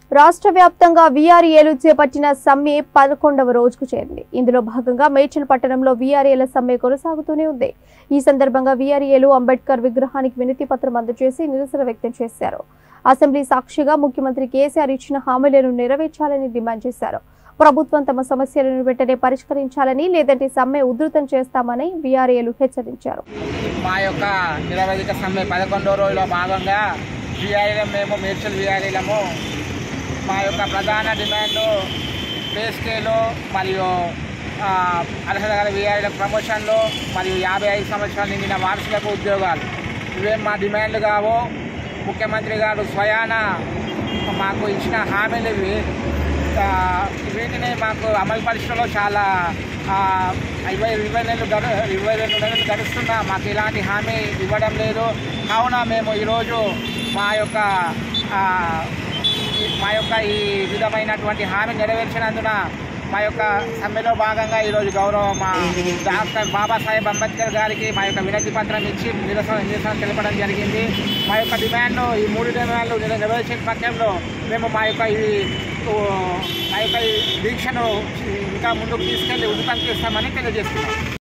రాష్ట్ర వ్యాప్తంగా వీఆర్ఏలు చేపట్టిన సమ్మె పదకొండవ రోజుకు చేరింది ఇందులో భాగంగా మేడ్చల్ పట్టణంలో వీఆర్ఏల సమ్మె కొనసాగుతూనే ఉంది ఈ సందర్భంగా వీఆర్ఏలు అంబేద్కర్ విగ్రహానికి వినతి పత్రం అందజేసి నిరసన వ్యక్తం చేశారు అసెంబ్లీ సాక్షిగా ముఖ్యమంత్రి కేసీఆర్ ఇచ్చిన హామీలను నెరవేర్చాలని డిమాండ్ చేశారు ప్రభుత్వం తమ సమస్యలను వెంటనే పరిష్కరించాలని లేదంటే సమ్మె ఉధృతం చేస్తామని వీఆర్ఏలు హెచ్చరించారు మా యొక్క నిరవధిక సమ్మె పదకొండో రోజులో భాగంగా విఆర్ఎం మేము మేడ్చల్ విఆర్ఏలము మా యొక్క ప్రధాన డిమాండ్ పే స్కేలు మరియు ఆ, అర్హత గల విఆర్ఏల ప్రమోషన్లు మరియు యాభై ఐదు సంవత్సరాలు నిండిన వారసులకు ఉద్యోగాలు ఇవేం మా డిమాండ్లు కావు ముఖ్యమంత్రి గారు స్వయాన మాకు ఇచ్చిన హామీలు ఇవి ఆ, వీటిని మాకు అమలు పరిచయంలో చాలా ఆ, ఇరవై ఇరవై నెలలు గడు ఇరవై రెండు నెలలు గడుస్తున్నా మాకు ఇలాంటి హామీ ఇవ్వడం లేదు కావున మేము ఈరోజు మా యొక్క ఆ, ఈ- మా యొక్క ఈ విధమైనటువంటి హామీ నెరవేర్చినందున మా యొక్క సమ్మెలో భాగంగా ఈరోజు గౌరవ మా డాక్టర్ బాబాసాహెబ్ అంబేద్కర్ గారికి మా యొక్క వినతి పత్రం ఇచ్చి నిరసన నిరసన తెలపడం జరిగింది మా యొక్క డిమాండ్లు ఈ మూడు డిమాండ్లు నెర- నెరవేర్చిన పక్షంలో మేము మా యొక్క ఈ ఓ, మా యొక్క ఈ దీక్షను ఇంకా ముందుకు తీసుకెళ్లి ఉచితం చేస్తామని తెలియజేస్తున్నాం